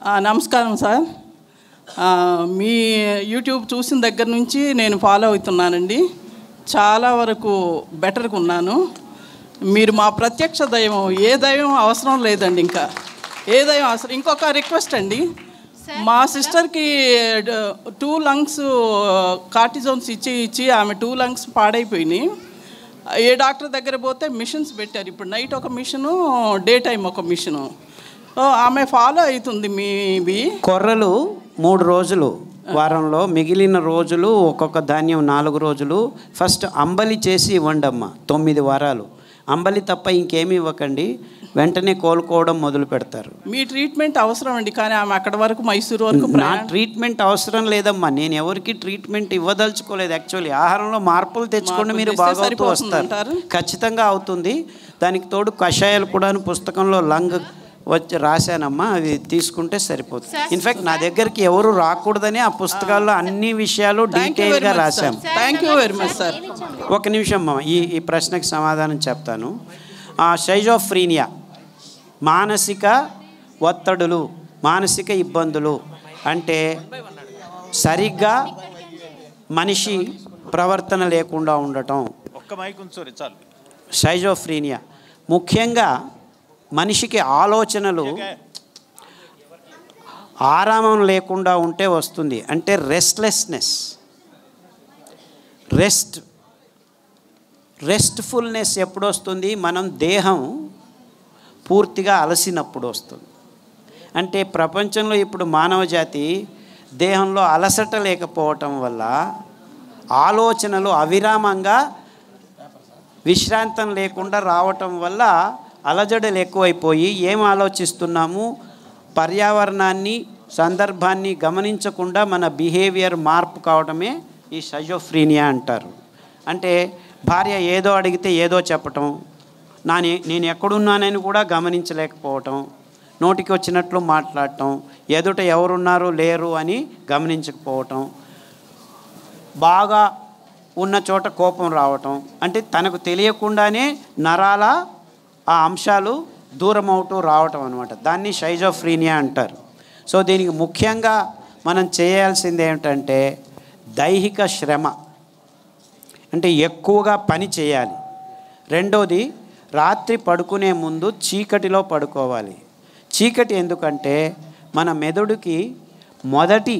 ఆ, నమస్కారం సార్ ఆ, మీ యూట్యూబ్ చూసిన దగ్గర నుంచి నేను ఫాలో అవుతున్నానండి చాలా వరకు బెటర్గా ఉన్నాను మీరు మా ప్రత్యక్ష దైవం ఏ దైవం అవసరం లేదండి ఇంకా ఏ దైవం అవసరం ఇంకొక రిక్వెస్ట్ అండి మా సిస్టర్కి టూ లంగ్స్ కార్టిజోన్స్ ఇచ్చి ఇచ్చి ఆమె టూ లంగ్స్ పాడైపోయినాయి ఏ డాక్టర్ దగ్గర పోతే మిషన్స్ పెట్టారు ఇప్పుడు నైట్ ఒక మిషను డే టైం ఒక మిషను ఓ, ఆమె ఫాలో అవుతుంది మీవి కొర్రలు మూడు రోజులు వారంలో మిగిలిన రోజులు ఒక్కొక్క ధాన్యం నాలుగు రోజులు ఫస్ట్ అంబలి చేసి ఇవ్వండి అమ్మ తొమ్మిది వారాలు అంబలి తప్ప ఇంకేమీ ఇవ్వకండి వెంటనే కోలుకోవడం మొదలు పెడతారు మీ ట్రీట్మెంట్ అవసరం అండి కానీ ఆమె అక్కడ వరకు మైసూరు వరకు నా ప్రయాణం ట్రీట్మెంట్ అవసరం లేదమ్మా నేను ఎవరికి ట్రీట్మెంట్ ఇవ్వదలుచుకోలేదు యాక్చువల్లీ ఆహారంలో మార్పులు తెచ్చుకోండి మీరు మార్పులు తెస్తే బాగా సరిపోతుంది వస్తారు అంటారు? ఖచ్చితంగా అవుతుంది దానికి తోడు కషాయాలు కూడా పుస్తకంలో లంగ్ వచ్చి రాశానమ్మా అవి తీసుకుంటే సరిపోతుంది ఇన్ఫాక్ట్ నా దగ్గరికి ఎవరు రాకూడదని ఆ పుస్తకాల్లో అన్ని విషయాలు థ్యాంక్ యూ వెరీ డీటెయిల్గా మచ్ రాశాం sir thank you very much sir ఒక నిమిషం అమ్మా ఈ ఈ ప్రశ్నకి సమాధానం చెప్తాను షైజోఫ్రీనియా మానసిక ఒత్తిడులు మానసిక ఇబ్బందులు అంటే సరిగ్గా మనిషి ప్రవర్తన లేకుండా ఉండటం ఒక్క మైక్ ఉంచోరి చాలు షైజోఫ్రీనియా ముఖ్యంగా మనిషికి ఆలోచనలు ఆరామం లేకుండా ఉంటే వస్తుంది అంటే రెస్ట్లెస్నెస్ రెస్ట్ రెస్ట్ఫుల్నెస్ ఎప్పుడు వస్తుంది మనం దేహం పూర్తిగా అలసినప్పుడు వస్తుంది అంటే ప్రపంచంలో ఇప్పుడు మానవ జాతి దేహంలో అలసట లేకపోవటం వల్ల ఆలోచనలు అవిరామంగా విశ్రాంతం లేకుండా రావటం వల్ల అలజడలు ఎక్కువైపోయి ఏం ఆలోచిస్తున్నాము పర్యావరణాన్ని సందర్భాన్ని గమనించకుండా మన బిహేవియర్ మార్పు కావడమే ఈ సజోఫ్రీనియా అంటారు అంటే భార్య ఏదో అడిగితే ఏదో చెప్పటం నా నేను ఎక్కడున్నానని కూడా గమనించలేకపోవటం నోటికి వచ్చినట్లు మాట్లాడటం ఎదుట ఎవరున్నారు లేరు అని గమనించకపోవటం బాగా ఉన్న చోట కోపం రావటం అంటే తనకు తెలియకుండానే నరాల ఆ అంశాలు దూరం అవుతూ రావటం అనమాట దాన్ని షైజోఫ్రీనియా అంటారు సో దీనికి ముఖ్యంగా మనం చేయాల్సింది ఏమిటంటే దైహిక శ్రమ అంటే ఎక్కువగా పని చేయాలి రెండోది రాత్రి పడుకునే ముందు చీకటిలో పడుకోవాలి చీకటి ఎందుకంటే మన మెదడుకి మొదటి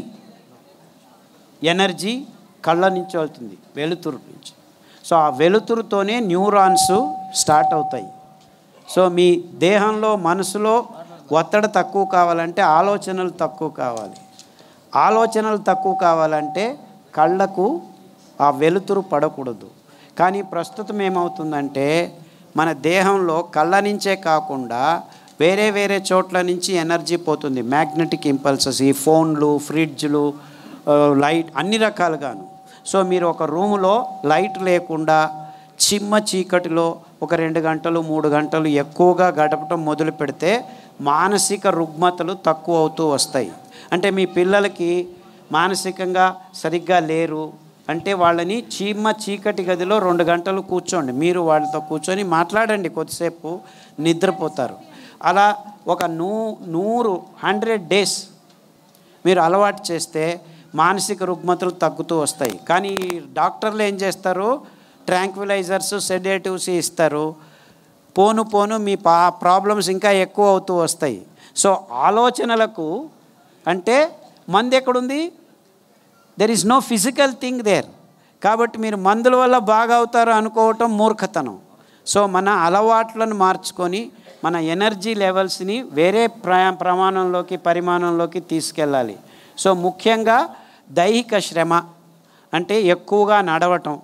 ఎనర్జీ కళ్ళ నుంచి వెళ్తుంది వెలుతురు నుంచి సో ఆ వెలుతురుతోనే న్యూరాన్స్ స్టార్ట్ అవుతాయి సో మీ దేహంలో మనసులో ఒత్తిడి తక్కువ కావాలంటే ఆలోచనలు తక్కువ కావాలి ఆలోచనలు తక్కువ కావాలంటే కళ్ళకు ఆ వెలుతురు పడకూడదు కానీ ప్రస్తుతం ఏమవుతుందంటే మన దేహంలో కళ్ళ నుంచే కాకుండా వేరే వేరే చోట్ల నుంచి ఎనర్జీ పోతుంది మ్యాగ్నెటిక్ ఇంపల్సెస్ ఈ ఫోన్లు ఫ్రిడ్జ్లు ఆ, లైట్ అన్ని రకాలుగాను సో మీరు ఒక రూములో లైట్ లేకుండా చిమ్మ చీకటిలో ఒక రెండు గంటలు మూడు గంటలు ఎక్కువగా గడపటం మొదలు పెడితే మానసిక రుగ్మతలు తక్కువ అవుతూ వస్తాయి అంటే మీ పిల్లలకి మానసికంగా సరిగ్గా లేరు అంటే వాళ్ళని చీమ చీకటి గదిలో రెండు గంటలు కూర్చోండి మీరు వాళ్ళతో కూర్చొని మాట్లాడండి కొద్దిసేపు నిద్రపోతారు అలా ఒక నూ నూరు హండ్రెడ్ డేస్ మీరు అలవాటు చేస్తే మానసిక రుగ్మతలు తగ్గుతూ వస్తాయి కానీ ఈ డాక్టర్లు ఏం చేస్తారు ట్రాంక్విలైజర్స్ సెడేటివ్స్ ఇస్తారు పోను పోను మీ పా ప్రాబ్లమ్స్ ఇంకా ఎక్కువ అవుతూ వస్తాయి సో ఆలోచనలకు అంటే మంది ఎక్కడుంది there is no physical thing there కాబట్టి మీరు మందుల వల్ల బాగా అవుతారు అనుకోవటం మూర్ఖతనం సో మన అలవాట్లను మార్చుకొని మన ఎనర్జీ లెవెల్స్ని వేరే ప్ర ప్రమాణంలోకి పరిమాణంలోకి తీసుకెళ్ళాలి సో ముఖ్యంగా దైహిక శ్రమ అంటే ఎక్కువగా నడవటం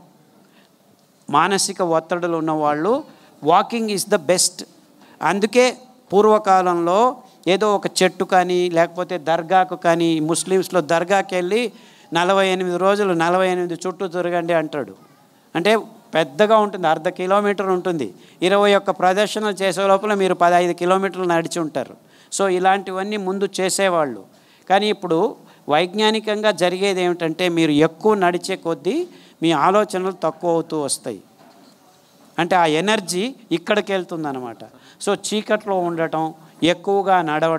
మానసిక ఒత్తిడులు ఉన్నవాళ్ళు వాకింగ్ ఈజ్ ద బెస్ట్ అందుకే పూర్వకాలంలో ఏదో ఒక చెట్టు కానీ లేకపోతే దర్గాకు కానీ ముస్లిమ్స్లో దర్గాకి వెళ్ళి నలభై ఎనిమిది రోజులు నలభై ఎనిమిది చుట్టూ తిరగండి అంటాడు అంటే పెద్దగా ఉంటుంది అర్ధ కిలోమీటర్ ఉంటుంది ఇరవై ఒక్క ప్రదర్శనలు చేసే లోపల మీరు పదహైదు కిలోమీటర్లు నడిచి ఉంటారు సో ఇలాంటివన్నీ ముందు చేసేవాళ్ళు కానీ ఇప్పుడు వైజ్ఞానికంగా జరిగేది ఏమిటంటే మీరు ఎక్కువ నడిచే కొద్దీ మీ ఆలోచనలు తక్కువ అవుతూ వస్తాయి అంటే ఆ ఎనర్జీ ఇక్కడికి వెళ్తుందన్నమాట సో చీకట్లో ఉండటం ఎక్కువగా నడవటం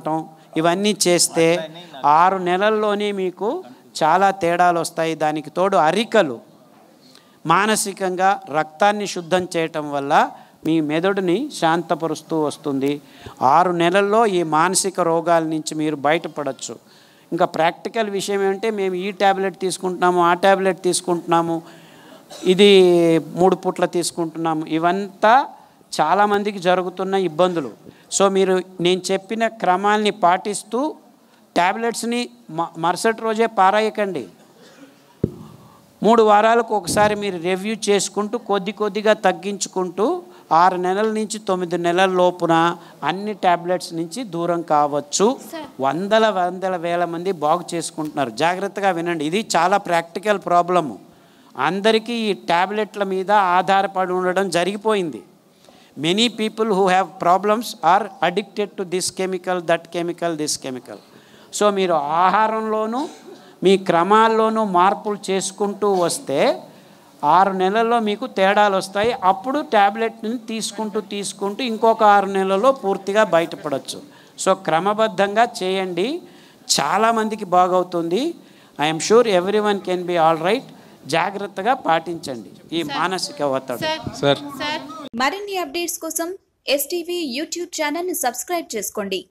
ఇవన్నీ చేస్తే ఆరు నెలల్లోనే మీకు చాలా తేడాలు వస్తాయి దానికి తోడు అరికలు మానసికంగా రక్తాన్ని శుద్ధం చేయటం వల్ల మీ మెదడుని శాంతపరుస్తూ వస్తుంది ఆరు నెలల్లో ఈ మానసిక రోగాల నుంచి మీరు బయటపడచ్చు ఇంకా ప్రాక్టికల్ విషయం ఏమంటే మేము ఈ ట్యాబ్లెట్ తీసుకుంటున్నాము ఆ ట్యాబ్లెట్ తీసుకుంటున్నాము ఇది మూడు పూట్ల తీసుకుంటున్నాము ఇవంతా చాలామందికి జరుగుతున్న ఇబ్బందులు సో మీరు నేను చెప్పిన క్రమాల్ని పాటిస్తూ ట్యాబ్లెట్స్ని మ- మరుసటి రోజే పారాయకండి మూడు వారాలకు ఒకసారి మీరు రివ్యూ చేసుకుంటూ కొద్ది కొద్దిగా తగ్గించుకుంటూ ఆరు నెలల నుంచి తొమ్మిది నెలల లోపున అన్ని ట్యాబ్లెట్స్ నుంచి దూరం కావచ్చు వందల వందల వేల మంది బాగు చేసుకుంటున్నారు జాగ్రత్తగా వినండి ఇది చాలా ప్రాక్టికల్ ప్రాబ్లము అందరికీ ఈ ట్యాబ్లెట్ల మీద ఆధారపడి ఉండడం జరిగిపోయింది many people who have problems are addicted to this chemical that chemical this chemical so మీరు ఆహారంలోనూ మీ క్రమాల్లోనూ మార్పులు చేసుకుంటూ వస్తే ఆరు నెలల్లో మీకు తేడాలు వస్తాయి అప్పుడు ట్యాబ్లెట్ని తీసుకుంటూ తీసుకుంటూ ఇంకొక ఆరు నెలల్లో పూర్తిగా బయటపడవచ్చు సో క్రమబద్ధంగా చేయండి చాలామందికి బాగవుతుంది I'm sure everyone can be all right జాగ్రత్తగా పాటించండి ఈ మానసిక ఒత్తిడి సార్ సార్ సార్ మరిన్ని అప్డేట్స్ కోసం ఎస్టీవీ యూట్యూబ్ ఛానల్ని సబ్స్క్రైబ్ చేసుకోండి